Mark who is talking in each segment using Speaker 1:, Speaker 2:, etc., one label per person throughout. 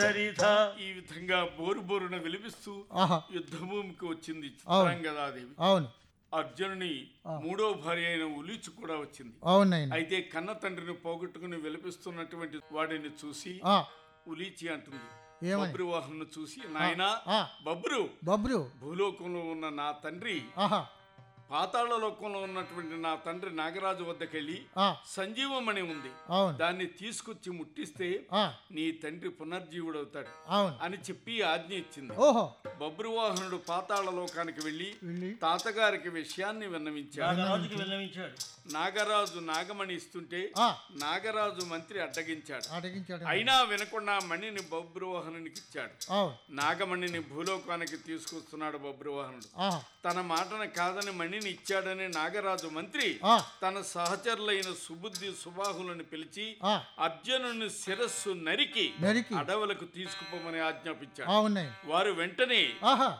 Speaker 1: సరిత
Speaker 2: ఈ విధంగా బోరు బోరున విలిపిస్తూ
Speaker 3: ఆహా
Speaker 2: యుద్ధభూమికి వచ్చింది
Speaker 3: అవును.
Speaker 2: చిత్రాంగదాదేవి
Speaker 3: అవును
Speaker 2: అర్జునుని మూడో భార్య అయిన ఉలీచి కూడా వచ్చింది
Speaker 3: అవునైనా
Speaker 2: అయితే కన్న తండ్రిని పోగొట్టుకుని విలపిస్తున్నటువంటి వాడిని చూసి
Speaker 3: ఆ,
Speaker 2: ఉలీచి అంటుంది
Speaker 3: ఏమని
Speaker 2: బబ్రు వాహనం చూసి నాయనా
Speaker 3: ఆ,
Speaker 2: బబ్రు
Speaker 3: బబ్రు
Speaker 2: భూలోకంలో ఉన్న నా తండ్రి
Speaker 3: ఆహా
Speaker 2: పాతాళ లోకంలో ఉన్నటువంటి నా తండ్రి నాగరాజు వద్దకెళ్ళి
Speaker 3: ఆ,
Speaker 2: సంజీవమణి ఉంది
Speaker 3: అవును
Speaker 2: దాన్ని తీసుకొచ్చి ముట్టిస్తే
Speaker 3: ఆ,
Speaker 2: నీ తండ్రి పునర్జీవుడవుతాడు
Speaker 3: అవును
Speaker 2: అని చెప్పి ఆజ్ఞ ఇచ్చింది
Speaker 3: ఓహో
Speaker 2: బబ్రువాహనుడు పాతాళ లోకానికి వెళ్ళి
Speaker 3: వెళ్ళి
Speaker 2: తాతగారికి విషయాన్ని విన్నవించాడు
Speaker 1: నాగరాజుకి విన్నవించాడు
Speaker 2: నాగరాజు నాగమణి ఇస్తుంటే
Speaker 3: ఆ,
Speaker 2: నాగరాజు మంత్రి అడ్డగించాడు
Speaker 3: అడిగించాడు
Speaker 2: అయినా వినకుండా మణిని బబ్రువాహనునికి ఇచ్చాడు
Speaker 3: అవును
Speaker 2: నాగమణిని భూలోకానికి తీసుకొస్తున్నాడు బబ్రువాహనుడు
Speaker 3: ఆహా
Speaker 2: తన మాటను కాదని మణిని ఇచ్చాడని నాగరాజు మంత్రి
Speaker 3: ఆ,
Speaker 2: తన సహచరులైన సుబుద్ధి సుబాహులను పిలిచి
Speaker 3: ఆ,
Speaker 2: అర్జునుని శిరస్సు నరికి
Speaker 3: నరికి
Speaker 2: అడవులకు తీసుకుపోమని ఆజ్ఞాపించాడు
Speaker 3: అవునాయి
Speaker 2: వారు వెంటనే
Speaker 3: ఆహా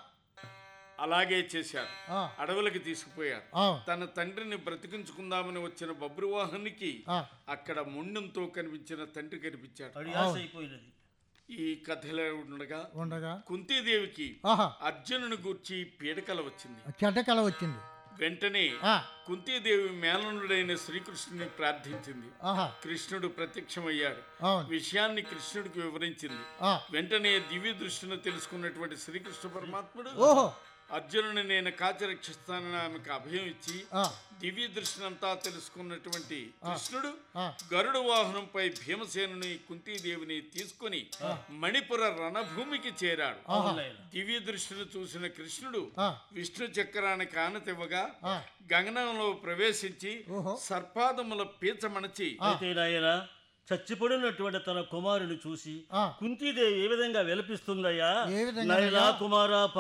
Speaker 2: అలాగే చేశారు
Speaker 3: ఆ,
Speaker 2: అడవులకు తీసుకుపోయారు
Speaker 3: అవును
Speaker 2: తన తండ్రిని బ్రతికించుకుందామని వచ్చిన బబ్రువాహనికి
Speaker 3: ఆ,
Speaker 2: అక్కడ ముండంతో కనిపించిన తండ్రి కనిపించాడు
Speaker 1: అడి ఆశ అయిపోయినది
Speaker 2: ఈ కథలో ఉండగా
Speaker 3: ఉండగా
Speaker 2: కుంతీదేవికి
Speaker 3: ఆహా
Speaker 2: అర్జునుని గూర్చి పీడకల వచ్చింది
Speaker 3: చెడ్డ కళ వచ్చింది
Speaker 2: వెంటనే
Speaker 3: ఆ,
Speaker 2: కుంతీదేవి మేననుడైన శ్రీకృష్ణుని ప్రార్థించింది
Speaker 3: ఆహా
Speaker 2: కృష్ణుడు ప్రత్యక్షమయ్యాడు
Speaker 3: అవును
Speaker 2: విషయాన్ని కృష్ణుడికి వివరించింది
Speaker 3: ఆ,
Speaker 2: వెంటనే దివ్య దృష్టిని తెలుసుకున్నటువంటి శ్రీకృష్ణ పరమాత్ముడు
Speaker 3: ఓహో
Speaker 2: అర్జునుని నేను కాచి రక్షిస్తానని ఆమెకు అభయం ఇచ్చి
Speaker 3: ఆ,
Speaker 2: దివ్య దృష్టినంతా తెలుసుకున్నటువంటి కృష్ణుడు
Speaker 3: ఆ,
Speaker 2: గరుడ వాహనంపై భీమసేనుని కుంతీదేవిని తీసుకుని మణిపుర రణభూమికి చేరాడు
Speaker 1: అవునులైనా.
Speaker 2: దివ్య దృష్టిని చూసిన కృష్ణుడు
Speaker 3: ఆ,
Speaker 2: విష్ణు చక్రానికి ఆనతివ్వగా
Speaker 3: ఆ,
Speaker 2: గగనంలో ప్రవేశించి
Speaker 3: ఓహో.
Speaker 2: సర్పాదముల పీచమణచి
Speaker 1: అయితే నాయన చచ్చిపడినటువంటి తన కుమారుని చూసి
Speaker 3: ఆ.
Speaker 1: కుంతీదేవి ఏ విధంగా విలపిస్తుందయ్యా
Speaker 3: ఏ విధంగా
Speaker 1: నాయనా
Speaker 3: అయ్యా?
Speaker 1: కుమారా